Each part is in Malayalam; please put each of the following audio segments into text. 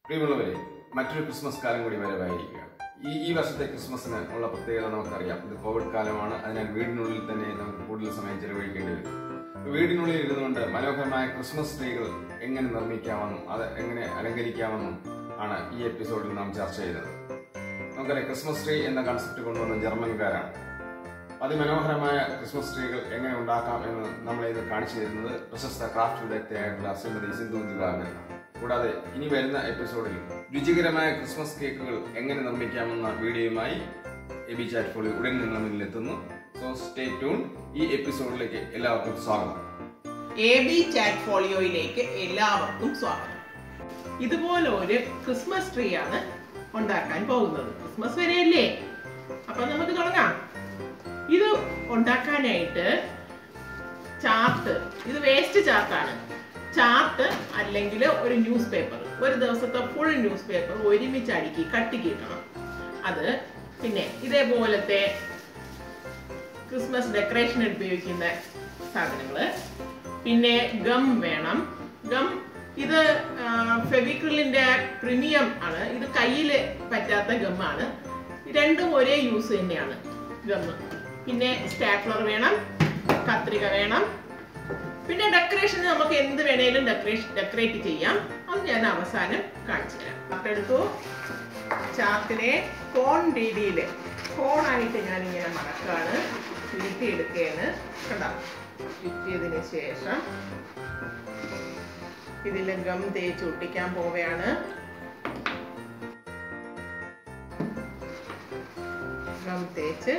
പ്രിയമുള്ളവരെ മറ്റൊരു ക്രിസ്മസ് കാലം കൂടി വരവായിരിക്കുക ഈ ഈ വർഷത്തെ ക്രിസ്മസിന് ഉള്ള പ്രത്യേകത നമുക്കറിയാം ഇത് കോവിഡ് കാലമാണ് അതിനാൽ വീടിനുള്ളിൽ തന്നെ നമുക്ക് കൂടുതൽ സമയം ചെലവഴിക്കേണ്ടി വരും വീടിനുള്ളിൽ ഇരുന്നുകൊണ്ട് മനോഹരമായ ക്രിസ്മസ് ട്രീകൾ എങ്ങനെ നിർമ്മിക്കാമെന്നും അത് എങ്ങനെ അലങ്കരിക്കാമെന്നും ആണ് ഈ എപ്പിസോഡിൽ നാം ചർച്ച ചെയ്തത് നമുക്കറിയാം ക്രിസ്മസ് ട്രീ എന്ന കൺസെപ്റ്റ് കൊണ്ടുവന്ന ജർമ്മൻകാരാണ് അതിമനോഹരമായ ക്രിസ്മസ് ട്രീകൾ എങ്ങനെ ഉണ്ടാക്കാം എന്ന് നമ്മളെ ഇത് കാണിച്ചു തരുന്നത് പ്രശസ്ത ക്രാഫ്റ്റ് വിദഗ്ധയായിട്ടുള്ള ശ്രീമതി സിന്ധു ജിലാകരാണ് കൂടാതെ ഇനി വരുന്ന എപ്പിസോഡിൽ രുചികരമായ ക്രിസ്മസ് കേക്കുകൾ എങ്ങനെ നിർമ്മിക്കാമെന്ന വീഡിയോയുമായി എബി ചാറ്റ് ഫോളി ഉടൻ നിങ്ങളുടെ മുന്നിൽ എത്തുന്നു സോ സ്റ്റേ ട്യൂൺ ഈ എപ്പിസോഡിലേക്ക് എല്ലാവർക്കും സ്വാഗതം എ ബി ചാറ്റ് ഫോളിയോയിലേക്ക് എല്ലാവർക്കും സ്വാഗതം ഇതുപോലെ ഒരു ക്രിസ്മസ് ട്രീ ആണ് ഉണ്ടാക്കാൻ പോകുന്നത് ക്രിസ്മസ് വരെയല്ലേ അപ്പൊ നമുക്ക് തുടങ്ങാം ഇത് ഉണ്ടാക്കാനായിട്ട് ചാർട്ട് ഇത് വേസ്റ്റ് ചാർട്ടാണ് ചാർട്ട് അല്ലെങ്കിൽ ഒരു ന്യൂസ് പേപ്പർ ഒരു ദിവസത്തെ ഫുൾ ന്യൂസ് പേപ്പർ ഒരുമിച്ച് അടുക്കി കട്ടിക്ക് ഇടണം അത് പിന്നെ ഇതേപോലത്തെ ക്രിസ്മസ് ഡെക്കറേഷന് ഉപയോഗിക്കുന്ന സാധനങ്ങൾ പിന്നെ ഗം വേണം ഗം ഇത് ഫെവിക്രിലിന്റെ പ്രീമിയം ആണ് ഇത് കയ്യിൽ പറ്റാത്ത ഗമ്മാണ് രണ്ടും ഒരേ യൂസ് തന്നെയാണ് ഗമ്മ് പിന്നെ സ്റ്റാപ്ലർ വേണം കത്രിക വേണം പിന്നെ ഡെക്കറേഷന് നമുക്ക് എന്ത് വേണേലും ഡെക്കറേഷൻ ഡെക്കറേറ്റ് ചെയ്യാം അത് ഞാൻ അവസാനം കാണിച്ചു തരാം അതെടുത്തു ചാർട്ടിനെ കോൺ രീതിയിൽ കോണായിട്ട് ഞാൻ ഇങ്ങനെ മടക്കാണ് ചുരുട്ടിയെടുക്കുകയാണ് കണ്ടോ ചുറ്റിയതിന് ശേഷം ഇതിൽ ഗം തേച്ച് ഒട്ടിക്കാൻ പോവുകയാണ് ഗം തേച്ച്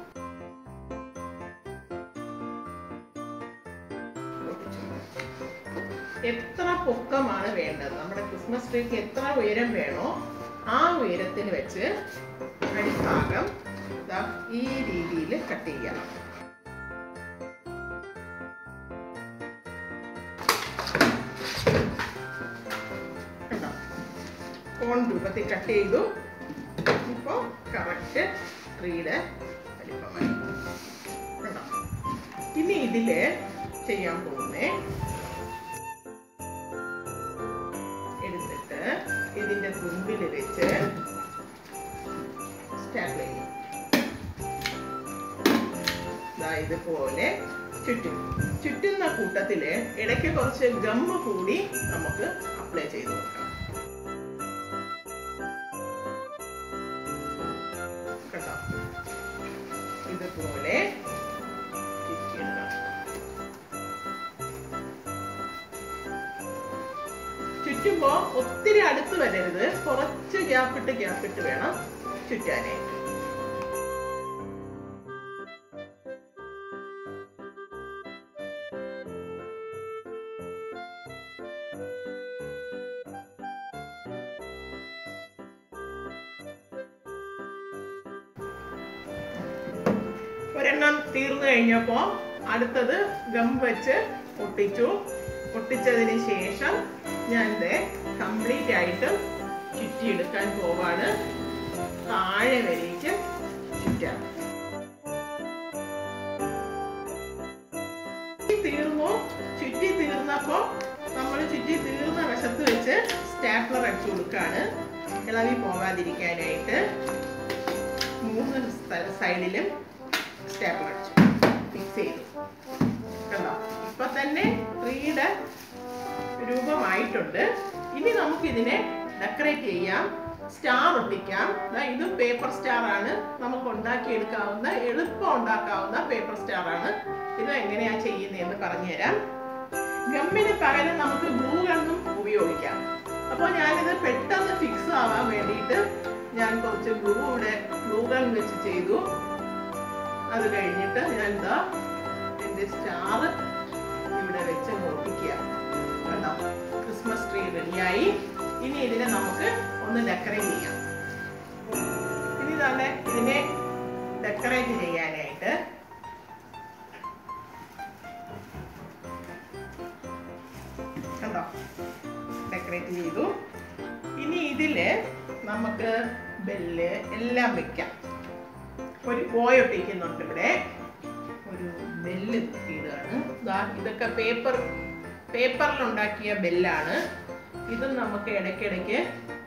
ഒട്ടിച്ചു. എത്ര പൊക്കമാണ് വേണ്ടത് നമ്മുടെ ക്രിസ്മസ് ട്രീക്ക് എത്ര ഉയരം വേണോ ആ ഉയരത്തിന് വെച്ച് അടിഭാഗം ദാ ഈ രീതിയിൽ കട്ട് ചെയ്യണം കണ്ടോ കോൺ രൂപത്തിൽ കട്ട് ചെയ്തു ഇപ്പോൾ കറക്റ്റ് ട്രീയുടെ വലിപ്പമായി കണ്ടോ ഇനി ഇതില് ചെയ്യാൻ പോകുന്നേ എടുത്തിട്ട് ഇതിന്റെ തുമ്പിൽ വെച്ച് സ്റ്റാബിൾ ചെയ്യും ദാ ഇതുപോലെ ചുറ്റും ചുറ്റുന്ന കൂട്ടത്തില് ഇടയ്ക്ക് കുറച്ച് ഗമ്മ് കൂടി നമുക്ക് അപ്ലൈ ചെയ്ത് കൊടുക്കണം കണ്ടോ ഇതുപോലെ ചുറ്റിയിടണം ചുറ്റുമ്പോ ഒത്തിരി അടുത്ത് വരരുത് കുറച്ച് ഗ്യാപ്പിട്ട് ഗ്യാപ്പിട്ട് വേണം ചുറ്റാനായിട്ട് ഒരെണ്ണം തീർന്നു കഴിഞ്ഞപ്പോ അടുത്തത് ഗം വെച്ച് ഒട്ടിച്ചു ഒട്ടിച്ചതിന് ശേഷം ഞാൻ ഇത് കംപ്ലീറ്റ് ആയിട്ട് ചുറ്റിയെടുക്കാൻ പോവാണ് താഴെ വരേക്ക് ചുറ്റാം ചുറ്റി തീർന്നു ചുറ്റി തീർന്നപ്പോ നമ്മൾ ചുറ്റി തീർന്ന വശത്ത് വെച്ച് സ്റ്റാപ്ലർ അടിച്ചു കൊടുക്കാണ് ഇളവി പോകാതിരിക്കാനായിട്ട് മൂന്ന് സ്ഥ- സൈഡിലും സ്റ്റാപ്ലർ അടിച്ചു ഫിക്സ് ചെയ്തു കണ്ടോ ഇപ്പൊ തന്നെ ട്രീയുടെ രൂപമായിട്ടുണ്ട് ഇനി നമുക്ക് ഇതിനെ ഡെക്കറേറ്റ് ചെയ്യാം സ്റ്റാർ ഒട്ടിക്കാം ദാ ഇതും പേപ്പർ സ്റ്റാർ ആണ് നമുക്ക് ഉണ്ടാക്കിയെടുക്കാവുന്ന എളുപ്പം ഉണ്ടാക്കാവുന്ന പേപ്പർ സ്റ്റാർ ആണ് ഇത് എങ്ങനെയാ ചെയ്യുന്നതെന്ന് പറഞ്ഞുതരാം ഗമ്മിന് പകരം നമുക്ക് ഗ്ലൂ ഗണ്ണും ഉപയോഗിക്കാം അപ്പോൾ ഞാനിത് പെട്ടെന്ന് ഫിക്സ് ആവാൻ വേണ്ടിയിട്ട് ഞാൻ കുറച്ച് ഗ്ലൂ ഇവിടെ ഗ്ലൂ ഗൺ വെച്ച് ചെയ്തു അത് കഴിഞ്ഞിട്ട് ഞാൻ എന്താ എൻ്റെ സ്റ്റാർ ഇവിടെ വെച്ച് ഒട്ടിക്കുക കണ്ടോ ക്രിസ്മസ് ട്രീ റെഡിയായി ഇനി ഇതിനെ നമുക്ക് ഒന്ന് ഡെക്കറേറ്റ് ചെയ്യാം ഇനി തന്നെ ഇതിനെ ഡെക്കറേറ്റ് ചെയ്യാനായിട്ട് കണ്ടോ ഡെക്കറേറ്റ് ചെയ്തു ഇനി ഇതില് നമുക്ക് ബെല്ല് എല്ലാം വെക്കാം ഒരു ബോയ് ഒട്ടിക്കുന്നുണ്ട് ഇവിടെ ഒരു ബെല്ല് കുത്തിയിടുകയാണ് ദാ ഇതൊക്കെ പേപ്പർ പേപ്പറിൽ ഉണ്ടാക്കിയ ബെല്ലാണ് ഇതും നമുക്ക് ഇടയ്ക്കിടയ്ക്ക്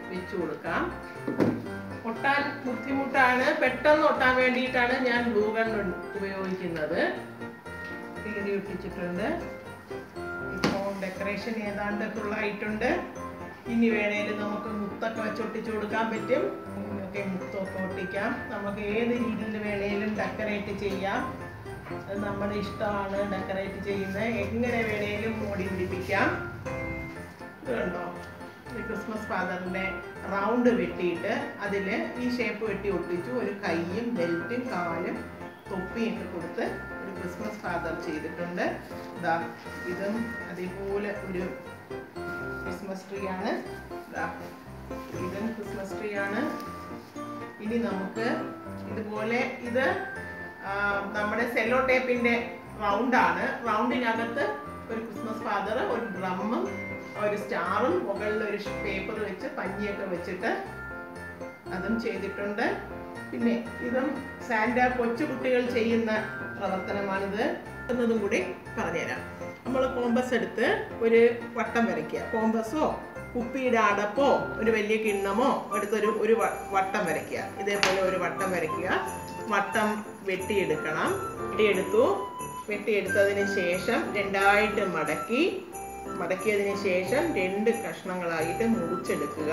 വെച്ചു കൊടുക്കാം ഒട്ടാൻ ബുദ്ധിമുട്ടാണ് പെട്ടെന്ന് ഒട്ടാൻ വേണ്ടിയിട്ടാണ് ഞാൻ ഗ്ലൂ ഗൺ ഉപയോഗിക്കുന്നത് കീറി ഒട്ടിച്ചിട്ടുണ്ട് ഇപ്പോൾ ഡെക്കറേഷൻ ഏതാണ്ട് ഫുള്ളായിട്ടുണ്ട് ഇനി വേണേലും നമുക്ക് മുത്തൊക്കെ വെച്ച് ഒട്ടിച്ചു കൊടുക്കാൻ പറ്റും ഇങ്ങനെയൊക്കെ മുത്തൊക്കെ ഒട്ടിക്കാം നമുക്ക് ഏത് രീതിയിൽ വേണേലും ഡെക്കറേറ്റ് ചെയ്യാം അത് നമ്മുടെ ഇഷ്ടമാണ് ഡെക്കറേറ്റ് ചെയ്യുന്നത് എങ്ങനെ വേണേലും മോടി പിടിപ്പിക്കാം ഇത് കണ്ടോ ഈ ക്രിസ്മസ് ഫാദറിന്റെ റൗണ്ട് വെട്ടിയിട്ട് അതിൽ ഈ ഷേപ്പ് വെട്ടി ഒട്ടിച്ചു ഒരു കൈയും ബെൽറ്റും കാലും തൊപ്പിയും ഒക്കെ കൊടുത്ത് ഒരു ക്രിസ്മസ് ഫാദർ ചെയ്തിട്ടുണ്ട് ഇതാ ഇതും അതേപോലെ ഒരു ക്രിസ്മസ് ട്രീ ആണ് ഇതാ ഇതും ക്രിസ്മസ് ട്രീ ആണ് ഇനി നമുക്ക് ഇതുപോലെ ഇത് ആ, നമ്മുടെ സെല്ലോ ടേപ്പിന്റെ റൗണ്ടാണ് റൗണ്ടിനകത്ത് ഒരു ക്രിസ്മസ് ഫാദർ ഒരു ഡ്രമ്മും ഒരു സ്റ്റാറും മുകളിൽ ഒരു പേപ്പർ വെച്ച് പഞ്ഞിയൊക്കെ വെച്ചിട്ട് അതും ചെയ്തിട്ടുണ്ട് പിന്നെ ഇതും സാന്റ കൊച്ചുകുട്ടികൾ ചെയ്യുന്ന പ്രവർത്തനമാണിത് എന്നതും കൂടി പറഞ്ഞുതരാം നമ്മൾ കോമ്പസ് എടുത്ത് ഒരു വട്ടം വരയ്ക്കുക കോമ്പസോ കുപ്പിയുടെ അടപ്പോ ഒരു വലിയ കിണ്ണമോ എടുത്തൊരു ഒരു വ- വട്ടം വരയ്ക്കുക ഇതേപോലെ ഒരു വട്ടം വരയ്ക്കുക വട്ടം വെട്ടിയെടുക്കണം വെട്ടിയെടുത്തു വെട്ടിയെടുത്തതിന് ശേഷം രണ്ടായിട്ട് മടക്കി മടക്കിയതിന് ശേഷം രണ്ട് കഷ്ണങ്ങളായിട്ട് മുറിച്ചെടുക്കുക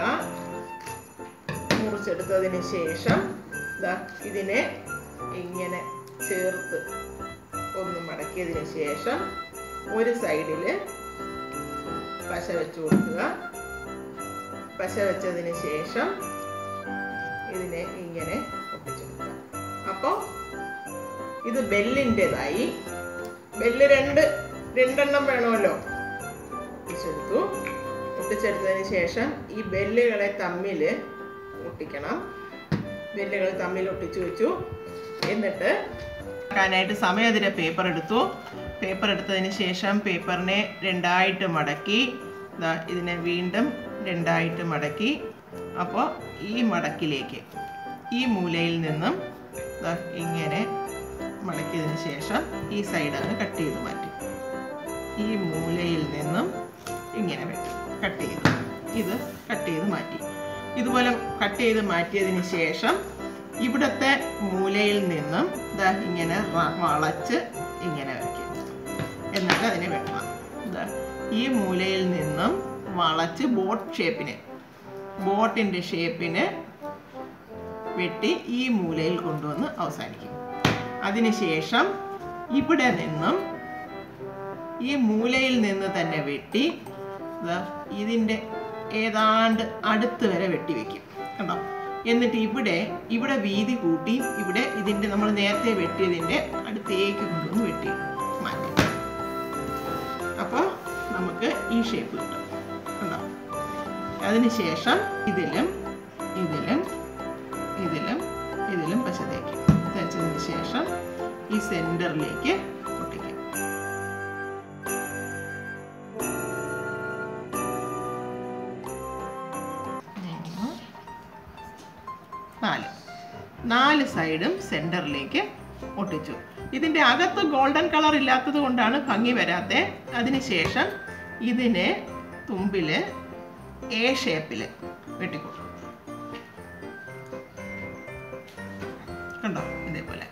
മുറിച്ചെടുത്തതിന് ശേഷം ദാ ഇതിനെ ഇങ്ങനെ ചേർത്ത് ഒന്ന് മടക്കിയതിന് ശേഷം ഒരു സൈഡിൽ പശ വെച്ച് കൊടുക്കുക പശ വെച്ചതിന് ശേഷം ഇതിനെ ഇങ്ങനെ ഒട്ടിച്ചെടുക്കുക അപ്പോൾ ഇത് ബെല്ലിൻ്റെതായി ബെല്ല് രണ്ട് രണ്ടെണ്ണം വേണമല്ലോ ഒട്ടിച്ചെടുത്തു ഒട്ടിച്ചെടുത്തതിന് ശേഷം ഈ ബെല്ലുകളെ തമ്മിൽ ഒട്ടിക്കണം ബെല്ലുകൾ തമ്മിൽ ഒട്ടിച്ചു വെച്ചു എന്നിട്ട് ആക്കാനായിട്ട് സമയതിരെ പേപ്പർ എടുത്തു പേപ്പർ എടുത്തതിന് ശേഷം പേപ്പറിനെ രണ്ടായിട്ട് മടക്കി ദാ ഇതിനെ വീണ്ടും രണ്ടായിട്ട് മടക്കി അപ്പോൾ ഈ മടക്കിലേക്ക് ഈ മൂലയിൽ നിന്നും ദാ ഇങ്ങനെ മടക്കിയതിന് ശേഷം ഈ സൈഡ് അങ്ങ് കട്ട് ചെയ്ത് മാറ്റി ഈ മൂലയിൽ നിന്നും ഇങ്ങനെ വെട്ടി കട്ട് ചെയ്തു ഇത് കട്ട് ചെയ്ത് മാറ്റി ഇതുപോലെ കട്ട് ചെയ്ത് മാറ്റിയതിന് ശേഷം ഇവിടുത്തെ മൂലയിൽ നിന്നും ദാ ഇങ്ങനെ വ- വളച്ച് ഇങ്ങനെ വയ്ക്കും എന്നിട്ട് അതിനെ വെട്ടണം ദാ ഈ മൂലയിൽ നിന്നും വളച്ച് ബോട്ട് ഷേപ്പിന് ബോട്ടിൻ്റെ ഷേപ്പിന് വെട്ടി ഈ മൂലയിൽ കൊണ്ടുവന്ന് അവസാനിക്കും അതിനുശേഷം ഇവിടെ നിന്നും ഈ മൂലയിൽ നിന്ന് തന്നെ വെട്ടി ദാ ഇതിൻ്റെ ഏതാണ്ട് അടുത്ത് വരെ വെട്ടി വെക്കും കണ്ടോ എന്നിട്ട് ഇവിടെ ഇവിടെ വീതി കൂട്ടി ഇവിടെ ഇതിൻ്റെ നമ്മൾ നേരത്തെ വെട്ടിയതിൻ്റെ അടുത്തേക്ക് കൊണ്ടുവന്ന് വെട്ടി മാറ്റും അപ്പോൾ നമുക്ക് ഈ ഷേപ്പ് കിട്ടും കണ്ടോ അതിനുശേഷം ഇതിലും ഇതിലും ഇതിലും ഇതിലും പശ തേക്കും തേച്ചതിന് ശേഷം ഈ സെൻറ്ററിലേക്ക് ഒട്ടിക്കും മൂന്ന്, നാല് നാല് സൈഡും സെൻറ്ററിലേക്ക് ഒട്ടിച്ചു ഇതിൻ്റെ അകത്ത് ഗോൾഡൻ കളർ ഇല്ലാത്തത് കൊണ്ടാണ് ഭംഗി വരാത്തത് അതിനുശേഷം ഇതിനെ തുമ്പിൽ എ ഷേപ്പിൽ വെട്ടിക്കൊടുക്കും കണ്ടോ ഇതേപോലെ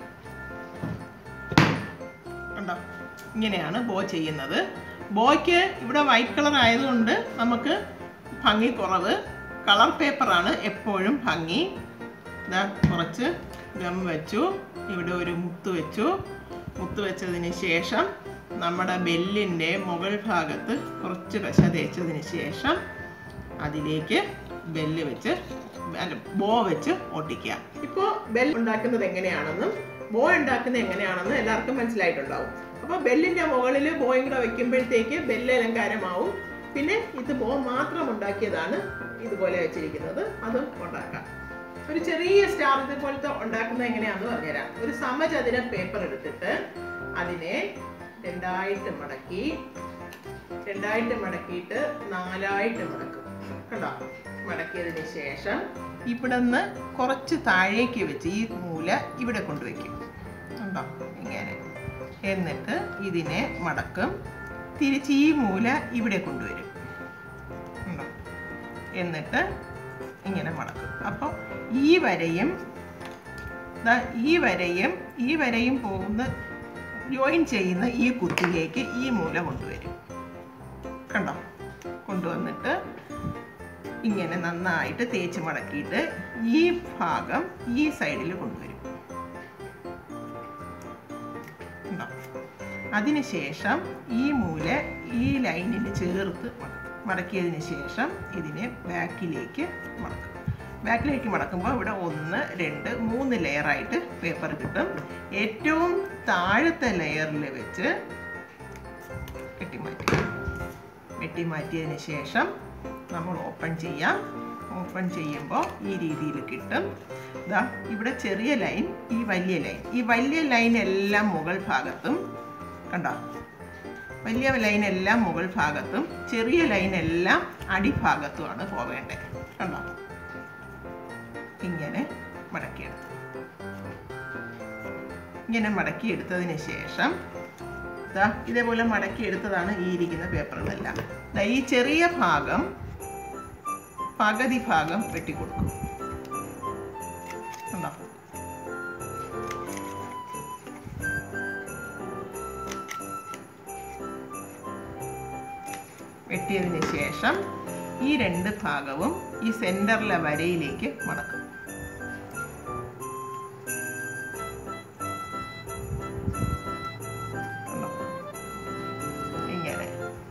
കണ്ടോ ഇങ്ങനെയാണ് ബോ ചെയ്യുന്നത് ബോയ്ക്ക് ഇവിടെ വൈറ്റ് കളർ ആയതുകൊണ്ട് നമുക്ക് ഭംഗി കുറവ് കളർ പേപ്പറാണ് എപ്പോഴും ഭംഗി ഇതാ കുറച്ച് ഗം വെച്ചു ഇവിടെ ഒരു മുത്ത് വെച്ചു മുത്ത് വെച്ചതിന് ശേഷം നമ്മുടെ ബെല്ലിൻ്റെ മുകൾ ഭാഗത്ത് കുറച്ച് പശ തേച്ചതിന് ശേഷം അതിലേക്ക് ബെല്ല് വെച്ച് അല്ല ബോ വെച്ച് ഒട്ടിക്കുക ഇപ്പോൾ ബെൽ ഉണ്ടാക്കുന്നത് എങ്ങനെയാണെന്നും ബോ ഉണ്ടാക്കുന്നത് എങ്ങനെയാണെന്നും എല്ലാവർക്കും മനസ്സിലായിട്ടുണ്ടാവും അപ്പോൾ ബെല്ലിന്റെ മുകളിൽ ബോയും കൂടെ വെക്കുമ്പോഴത്തേക്ക് ബെല്ല് അലങ്കാരമാവും പിന്നെ ഇത് ബോ മാത്രം ഉണ്ടാക്കിയതാണ് ഇതുപോലെ വെച്ചിരിക്കുന്നത് അതും ഉണ്ടാക്കാം ഒരു ചെറിയ സ്റ്റാർ ഇതുപോലത്തെ ഉണ്ടാക്കുന്നത് എങ്ങനെയാണെന്ന് പറഞ്ഞുതരാം ഒരു സമചതുര പേപ്പർ എടുത്തിട്ട് അതിനെ രണ്ടായിട്ട് മടക്കി രണ്ടായിട്ട് മടക്കിയിട്ട് നാലായിട്ട് മടക്കും കണ്ടോ മടക്കിയതിന് ശേഷം ഇവിടെ നിന്ന് കുറച്ച് താഴേക്ക് വെച്ച് ഈ മൂല ഇവിടെ കൊണ്ടുവയ്ക്കും കണ്ടോ ഇങ്ങനെ എന്നിട്ട് ഇതിനെ മടക്കും തിരിച്ച് ഈ മൂല ഇവിടെ കൊണ്ടുവരും കണ്ടോ എന്നിട്ട് ഇങ്ങനെ മടക്കും അപ്പോൾ ഈ വരയും ദാ ഈ വരയും ഈ വരയും പോകുന്ന ജോയിൻ ചെയ്യുന്ന ഈ കുത്തിലേക്ക് ഈ മൂല കൊണ്ടുവരും കണ്ടോ കൊണ്ടുവന്നിട്ട് ഇങ്ങനെ നന്നായിട്ട് തേച്ച് മടക്കിയിട്ട് ഈ ഭാഗം ഈ സൈഡിൽ കൊണ്ടുവരും കണ്ടോ അതിനുശേഷം ഈ മൂല ഈ ലൈനിൽ ചേർത്ത് മടക്കും മടക്കിയതിന് ശേഷം ഇതിനെ ബാക്കിലേക്ക് മടക്കും ബാക്കിലേക്ക് മടക്കുമ്പോൾ ഇവിടെ ഒന്ന് രണ്ട് മൂന്ന് ലെയറായിട്ട് പേപ്പർ കിട്ടും ഏറ്റവും താഴത്തെ ലെയറിൽ വെച്ച് കെട്ടിമാറ്റി വെട്ടിമാറ്റിയതിന് ശേഷം നമ്മൾ ഓപ്പൺ ചെയ്യാം ഓപ്പൺ ചെയ്യുമ്പോൾ ഈ രീതിയിൽ കിട്ടും ഇതാ ഇവിടെ ചെറിയ ലൈൻ ഈ വലിയ ലൈൻ ഈ വലിയ ലൈൻ എല്ലാം മുകൾ ഭാഗത്തും കണ്ടോ വലിയ ലൈൻ എല്ലാം മുകൾ ഭാഗത്തും ചെറിയ ലൈൻ എല്ലാം അടിഭാഗത്തുമാണ് പോവേണ്ടത് കണ്ടോ ഇങ്ങനെ മടക്കിയെടുത്തു ഇങ്ങനെ മടക്കിയെടുത്തതിന് ശേഷം ദാ ഇതേപോലെ മടക്കിയെടുത്തതാണ് ഈ ഇരിക്കുന്ന പേപ്പറുകളെല്ലാം ദാ ഈ ചെറിയ ഭാഗം പകുതി ഭാഗം വെട്ടിക്കൊടുക്കും കണ്ടോ വെട്ടിയതിന് ശേഷം ഈ രണ്ട് ഭാഗവും ഈ സെന്ററിലെ വരയിലേക്ക് മടക്കും കണ്ടോ? ഇങ്ങനെ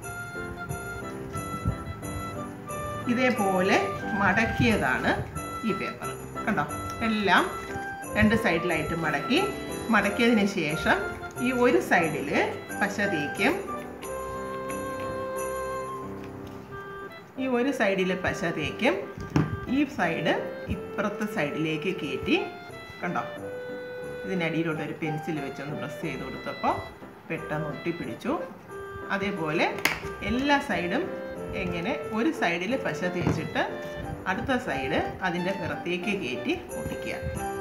ഇതേപോലെ മടക്കിയതാണ് ഈ പേപ്പർ കണ്ടോ എല്ലാം രണ്ട് സൈഡിലായിട്ട് മടക്കി മടക്കിയതിന് ശേഷം ഈ ഒരു സൈഡിൽ പശ തേക്കും ഈ ഒരു സൈഡിൽ പശ തേക്കും ഈ സൈഡ് ഇപ്പുറത്തെ സൈഡിലേക്ക് കയറ്റി കണ്ടോ ഇതിനടിയിലോട്ട് ഒരു പെൻസിൽ വെച്ചൊന്ന് പ്രസ് ചെയ്ത് കൊടുത്തപ്പോൾ പെട്ടെന്ന് ഒട്ടിപ്പിടിച്ചു അതേപോലെ എല്ലാ സൈഡും എങ്ങനെ ഒരു സൈഡിൽ പശ തേച്ചിട്ട് അടുത്ത സൈഡ് അതിൻ്റെ പുറത്തേക്ക് കയറ്റി ഒട്ടിക്കുക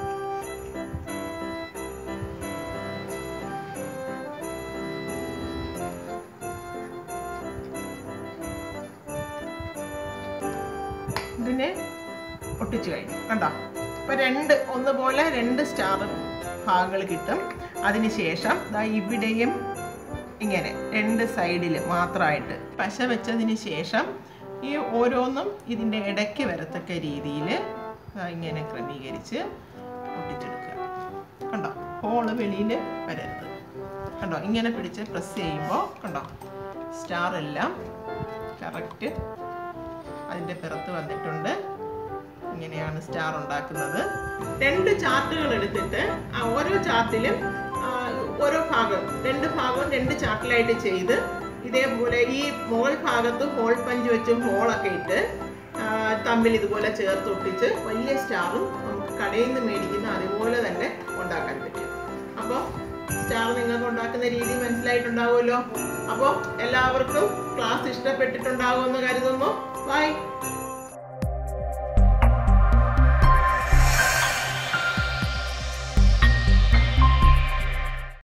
ഇതിനെ ഒട്ടിച്ചു കഴിഞ്ഞു കണ്ടോ ഇപ്പൊ രണ്ട് ഒന്നുപോലെ രണ്ട് സ്റ്റാർ ഭാഗങ്ങൾ കിട്ടും അതിനുശേഷം ദാ ഇവിടെയും ഇങ്ങനെ രണ്ട് സൈഡിൽ മാത്രമായിട്ട് പശ വെച്ചതിന് ശേഷം ഈ ഓരോന്നും ഇതിൻ്റെ ഇടയ്ക്ക് വരത്തക്ക രീതിയിൽ ഇങ്ങനെ ക്രമീകരിച്ച് ഒട്ടിച്ചെടുക്കുക കണ്ടോ ഹോള് വെളിയിൽ വരരുത് കണ്ടോ ഇങ്ങനെ പിടിച്ച് പ്രസ് ചെയ്യുമ്പോൾ കണ്ടോ സ്റ്റാർ എല്ലാം കറക്റ്റ് അതിൻ്റെ പിറത്ത് വന്നിട്ടുണ്ട് ഇങ്ങനെയാണ് സ്റ്റാർ ഉണ്ടാക്കുന്നത് രണ്ട് ചാർട്ടുകൾ എടുത്തിട്ട് ആ ഓരോ ചാർട്ടിലും ആ, ഓരോ ഭാഗം രണ്ട് ഭാഗവും രണ്ട് ചാർട്ടിലായിട്ട് ചെയ്ത് ഇതേപോലെ ഈ മുകൾ ഭാഗത്ത് ഹോൾ പഞ്ച് വെച്ച് ഹോളൊക്കെ ഇട്ട് ആ, തമ്മിൽ ഇതുപോലെ ചേർത്ത് ഒട്ടിച്ച് വലിയ സ്റ്റാറും നമുക്ക് കടയിൽ നിന്ന് മേടിക്കുന്ന അതുപോലെ തന്നെ ഉണ്ടാക്കാൻ പറ്റും അപ്പോൾ സ്റ്റാർ നിങ്ങൾക്ക് ഉണ്ടാക്കുന്ന രീതി മനസ്സിലായിട്ടുണ്ടാവുമല്ലോ അപ്പോൾ എല്ലാവർക്കും ക്ലാസ് ഇഷ്ടപ്പെട്ടിട്ടുണ്ടാവുമെന്ന് കരുതുന്നു ബൈ